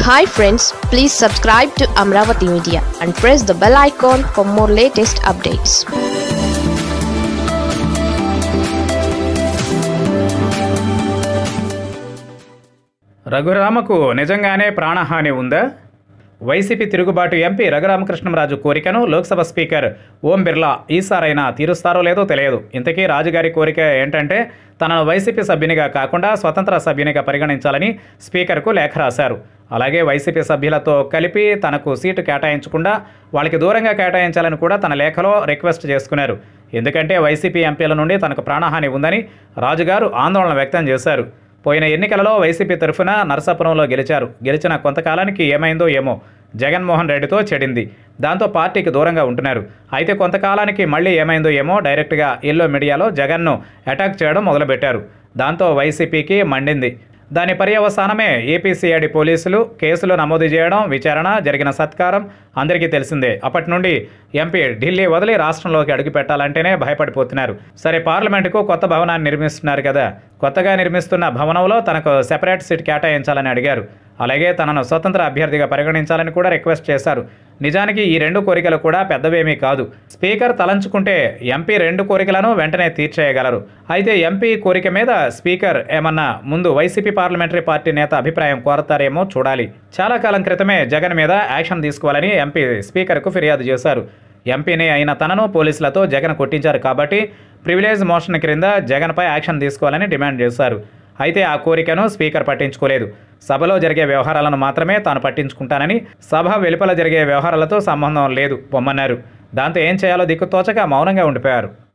hi friends please subscribe to Amaravati media and press the bell icon for more latest updates రఘురామకు నిజంగానే ప్రాణహాని ఉందా YCP తిరుగుబాటు MP Raghurama Krishnam Raju కోరికను లోక్సభ స్పీకర్ ఓం బిర్లా ఈసారైనా తీరుస్తారో లేదో తెలియదు ఇంతకీ రాజుగారి కోరిక ఏంటంటే తనను వైసీపీ సభ్యునిగా కాకుండా స్వతంత్ర సభ్యునిగా పరిగణించాలని స్పీకర్కు లేఖ రాశారు అలాగే వైసీపీ సభ్యులతో కలిపి తనకు సీటు కేటాయించకుండా వాళ్ళకి దూరంగా కేటాయించాలని కూడా తన లేఖలో రిక్వెస్ట్ చేసుకున్నారు ఎందుకంటే వైసీపీ ఎంపీల నుండి తనకు ప్రాణహాని ఉందని రాజుగారు ఆందోళన వ్యక్తం చేశారు పోయిన ఎన్నికలలో వైసీపీ తరఫున నరసాపురంలో గెలిచారు గెలిచిన కొంతకాలానికి ఏమైందో ఏమో జగన్మోహన్ రెడ్డితో చెడింది దాంతో పార్టీకి దూరంగా ఉంటున్నారు అయితే కొంతకాలానికి మళ్ళీ ఏమైందో ఏమో డైరెక్ట్గా ఎల్లో మీడియాలో జగన్ను అటాక్ చేయడం మొదలుపెట్టారు దాంతో వైసీపీకి మండింది దాని పర్యవసానమే ఏపీసీఐడి పోలీసులు కేసులు నమోదు చేయడం విచారణ జరిగిన సత్కారం అందరికీ తెలిసిందే అప్పటి నుండి ఎంపీ ఢిల్లీ వదిలి రాష్ట్రంలోకి అడుగు పెట్టాలంటేనే భయపడిపోతున్నారు సరే పార్లమెంటుకు కొత్త భవనాన్ని నిర్మిస్తున్నారు కదా కొత్తగా నిర్మిస్తున్న భవనంలో తనకు సెపరేట్ సీట్ కేటాయించాలని అడిగారు అలాగే తనను స్వతంత్ర అభ్యర్థిగా పరిగణించాలని కూడా రిక్వెస్ట్ చేశారు నిజానికి ఈ రెండు కోరికలు కూడా పెద్దవేమీ కాదు స్పీకర్ తలంచుకుంటే ఎంపీ రెండు కోరికలను వెంటనే తీర్చేయగలరు అయితే ఎంపీ కోరిక మీద స్పీకర్ ఏమన్నా ముందు వైసీపీ పార్లమెంటరీ పార్టీ నేత అభిప్రాయం కోరతారేమో చూడాలి చాలా కాలం క్రితమే జగన్ మీద యాక్షన్ తీసుకోవాలని ఎంపీ స్పీకర్కు ఫిర్యాదు చేశారు ఎంపీని అయిన తనను పోలీసులతో జగన్ కొట్టించారు కాబట్టి ప్రివిలేజ్ మోషన్ క్రింద జగన్పై యాక్షన్ తీసుకోవాలని డిమాండ్ చేశారు అయితే ఆ కోరికను స్పీకర్ పట్టించుకోలేదు సభలో జరిగే వ్యవహారాలను మాత్రమే తాను పట్టించుకుంటానని సభ వెలుపల జరిగే వ్యవహారాలతో సంబంధం లేదు పొమ్మన్నారు దాంతో ఏం చేయాలో దిక్కుతోచక మౌనంగా ఉండిపోయారు